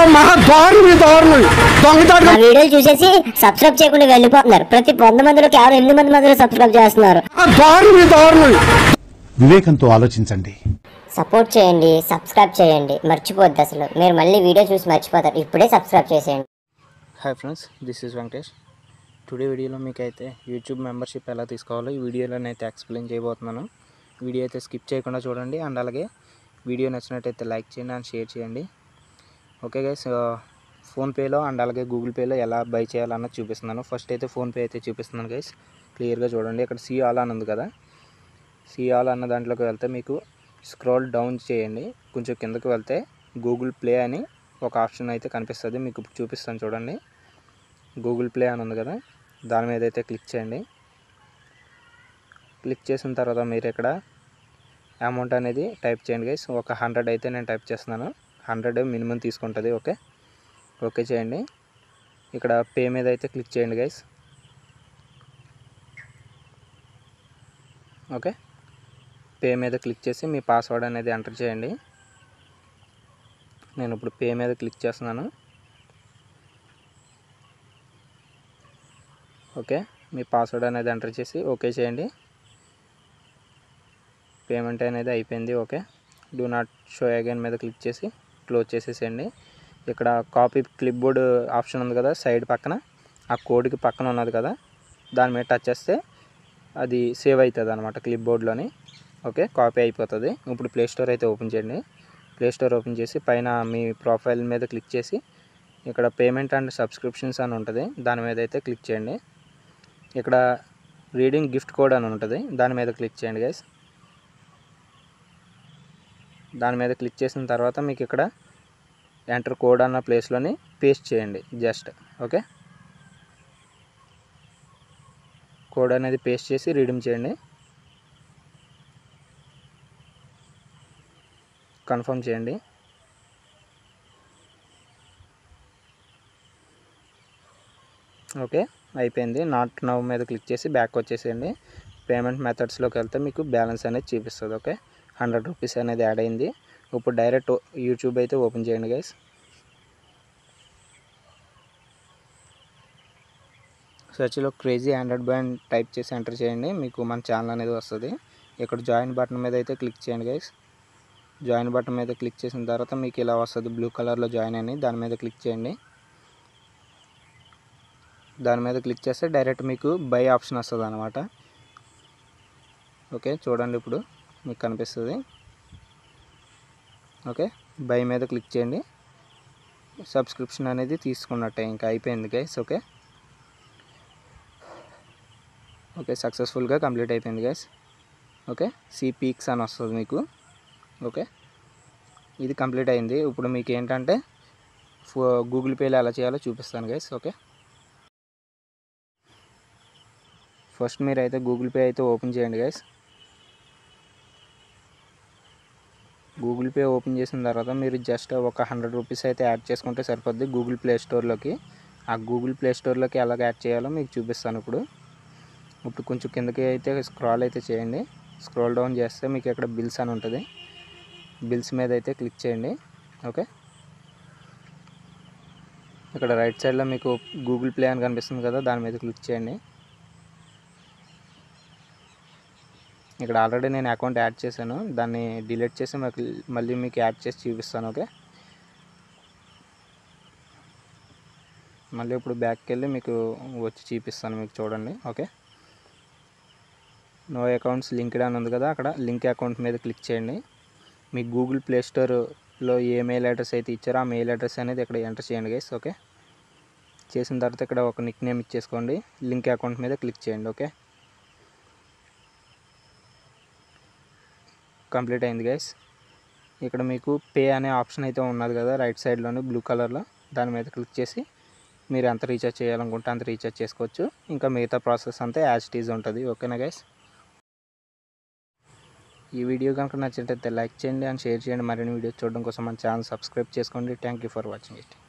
మహా దారుణం దారుణం దొంగతాడు ఆ వీడియోలు చూసేసి సబ్స్క్రైబ్ చేయకుండా వెళ్ళిపోతున్నారు ప్రతి వంద మందిలో కేవలం ఎనిమిది మంది మాత్రమే సబ్స్క్రైబ్ చేస్తున్నారు దారుణం దారుణం వివేకంతో ఆలోచించండి సపోర్ట్ చేయండి సబ్స్క్రైబ్ చేయండి మర్చిపోద్ది అసలు మీరు మళ్ళీ వీడియో చూసి మర్చిపోతారు ఇప్పుడే సబ్స్క్రైబ్ చేసేయండి hi friends this is Venkatesh today వీడియోలో మీకు అయితే యూట్యూబ్ మెంబర్షిప్ ఎలా తీసుకోవాలో ఈ వీడియోలో అయితే ఎక్స్ప్లెయిన్ చేయబోతున్నాను వీడియో అయితే స్కిప్ చేయకుండా చూడండి అండ్ అలాగే వీడియో నచ్చినట్టయితే లైక్ చేయండి అండ్ షేర్ చేయండి ఓకే గైస్ ఫోన్పేలో అండ్ అలాగే గూగుల్ పేలో ఎలా బై చేయాలన్నది చూపిస్తున్నాను ఫస్ట్ అయితే ఫోన్పే అయితే చూపిస్తున్నాను గైస్ క్లియర్గా చూడండి ఇక్కడ సీ ఆల్ అని ఉంది కదా సీ ఆల్ అన్న దాంట్లోకి వెళ్తే మీకు స్క్రోల్ డౌన్ చేయండి కొంచెం కిందకి వెళ్తే గూగుల్ ప్లే అని ఒక ఆప్షన్ అయితే కనిపిస్తుంది మీకు ఇప్పుడు చూపిస్తాను చూడండి గూగుల్ ప్లే అని ఉంది కదా దాని మీద అయితే క్లిక్ చేయండి క్లిక్ చేసిన తర్వాత మీరు ఇక్కడ అమౌంట్ అనేది టైప్ చేయండి గైస్ ఒక హండ్రెడ్ అయితే నేను టైప్ చేస్తున్నాను హండ్రెడ్ మినిమం తీసుకుంటుంది ఓకే ఓకే చేయండి ఇక్కడ పే మీద అయితే క్లిక్ చేయండి గైస్ ఓకే పే మీద క్లిక్ చేసి మీ పాస్వర్డ్ అనేది ఎంటర్ చేయండి నేను ఇప్పుడు పే మీద క్లిక్ చేస్తున్నాను ఓకే మీ పాస్వర్డ్ అనేది ఎంటర్ చేసి ఓకే చేయండి పేమెంట్ అనేది అయిపోయింది okay do not show again మీద క్లిక్ చేసి క్లోజ్ చేసేసేయండి ఇక్కడ కాపీ క్లిప్ బోర్డ్ ఆప్షన్ ఉంది కదా సైడ్ పక్కన ఆ కోడ్కి పక్కన ఉన్నది కదా దాని మీద టచ్ చేస్తే అది సేవ్ అవుతుంది అనమాట క్లిప్ బోర్డ్లోని ఓకే కాపీ అయిపోతుంది ఇప్పుడు ప్లే స్టోర్ అయితే ఓపెన్ చేయండి ప్లే స్టోర్ ఓపెన్ చేసి పైన మీ ప్రొఫైల్ మీద క్లిక్ చేసి ఇక్కడ పేమెంట్ అండ్ సబ్స్క్రిప్షన్స్ అని ఉంటుంది దాని మీద అయితే క్లిక్ చేయండి ఇక్కడ రీడింగ్ గిఫ్ట్ కోడ్ అని ఉంటుంది దాని మీద క్లిక్ చేయండి గైస్ దాని మీద క్లిక్ చేసిన తర్వాత మీకు ఇక్కడ ఎంటర్ కోడ్ అన్న ప్లేస్లోని పేస్ట్ చేయండి జస్ట్ ఓకే కోడ్ అనేది పేస్ట్ చేసి రీడింగ్ చేయండి కన్ఫర్మ్ చేయండి ఓకే అయిపోయింది నాట్ నవ్ మీద క్లిక్ చేసి బ్యాక్ వచ్చేసేయండి పేమెంట్ మెథడ్స్లోకి వెళ్తే మీకు బ్యాలెన్స్ అనేది చూపిస్తుంది ఓకే హండ్రెడ్ రూపీస్ అనేది యాడ్ అయింది ఇప్పుడు డైరెక్ట్ యూట్యూబ్ అయితే ఓపెన్ చేయండి గైస్ సెర్చ్లో క్రేజీ ఆండ్రాయిడ్ బ్యాండ్ టైప్ చేసి ఎంటర్ చేయండి మీకు మన ఛానల్ అనేది వస్తుంది ఇక్కడ జాయిన్ బటన్ మీద అయితే క్లిక్ చేయండి గైస్ జాయిన్ బటన్ మీద క్లిక్ చేసిన తర్వాత మీకు ఇలా వస్తుంది బ్లూ కలర్లో జాయిన్ అని దాని మీద క్లిక్ చేయండి దాని మీద క్లిక్ చేస్తే డైరెక్ట్ మీకు బై ఆప్షన్ వస్తుంది అనమాట ఓకే చూడండి ఇప్పుడు మీకు కనిపిస్తుంది ఓకే బై మీద క్లిక్ చేయండి సబ్స్క్రిప్షన్ అనేది తీసుకున్నట్టే ఇంకా అయిపోయింది గైస్ ఓకే ఓకే సక్సెస్ఫుల్గా కంప్లీట్ అయిపోయింది గైస్ ఓకే సిపీక్స్ అని వస్తుంది మీకు ఓకే ఇది కంప్లీట్ అయింది ఇప్పుడు మీకు ఏంటంటే ఫో గూగుల్ పేలో ఎలా చేయాలో చూపిస్తాను గైస్ ఓకే ఫస్ట్ మీరు అయితే గూగుల్ పే అయితే ఓపెన్ చేయండి గైస్ గూగుల్ పే ఓపెన్ చేసిన తర్వాత మీరు జస్ట్ ఒక హండ్రెడ్ రూపీస్ అయితే యాడ్ చేసుకుంటే సరిపోద్ది గూగుల్ ప్లే స్టోర్లోకి ఆ గూగుల్ ప్లే స్టోర్లోకి ఎలాగ యాడ్ చేయాలో మీకు చూపిస్తాను ఇప్పుడు ఇప్పుడు కొంచెం కిందకి అయితే స్క్రాల్ అయితే చేయండి స్క్రోల్ డౌన్ చేస్తే మీకు ఇక్కడ బిల్స్ అని ఉంటుంది బిల్స్ మీద అయితే క్లిక్ చేయండి ఓకే ఇక్కడ రైట్ సైడ్లో మీకు గూగుల్ ప్లే అని కనిపిస్తుంది కదా దాని మీద క్లిక్ చేయండి ఇక్కడ ఆల్రెడీ నేను అకౌంట్ యాడ్ చేశాను దాన్ని డిలీట్ చేసి మాకు మళ్ళీ మీకు యాడ్ చేసి చూపిస్తాను ఓకే మళ్ళీ ఇప్పుడు బ్యాక్కి వెళ్ళి మీకు వచ్చి చూపిస్తాను మీకు చూడండి ఓకే నో అకౌంట్స్ లింక్డ్ అని ఉంది కదా అక్కడ లింక్ అకౌంట్ మీద క్లిక్ చేయండి మీ గూగుల్ ప్లే స్టోర్లో ఏ మెయిల్ అడ్రస్ అయితే ఇచ్చారో ఆ మెయిల్ అడ్రస్ అనేది ఇక్కడ ఎంటర్ చేయండి గైస్ ఓకే చేసిన తర్వాత ఇక్కడ ఒక నిక్ నేమ్ ఇచ్చేసుకోండి లింక్ అకౌంట్ మీద క్లిక్ చేయండి ఓకే కంప్లీట్ అయింది గైస్ ఇక్కడ మీకు పే అనే ఆప్షన్ అయితే ఉన్నది కదా రైట్ సైడ్లోని బ్లూ కలర్లో దాని మీద క్లిక్ చేసి మీరు ఎంత రీఛార్జ్ చేయాలనుకుంటే అంత రీఛార్జ్ చేసుకోవచ్చు ఇంకా మిగతా ప్రాసెస్ అంతా యాజ్ ఇట్ ఈజ్ ఉంటుంది ఓకేనా గైస్ ఈ వీడియో కనుక నచ్చినట్లయితే లైక్ చేయండి అండ్ షేర్ చేయండి మరిన్ని వీడియోస్ చూడడం కోసం మన ఛానల్ సబ్స్క్రైబ్ చేసుకోండి thank you for watching it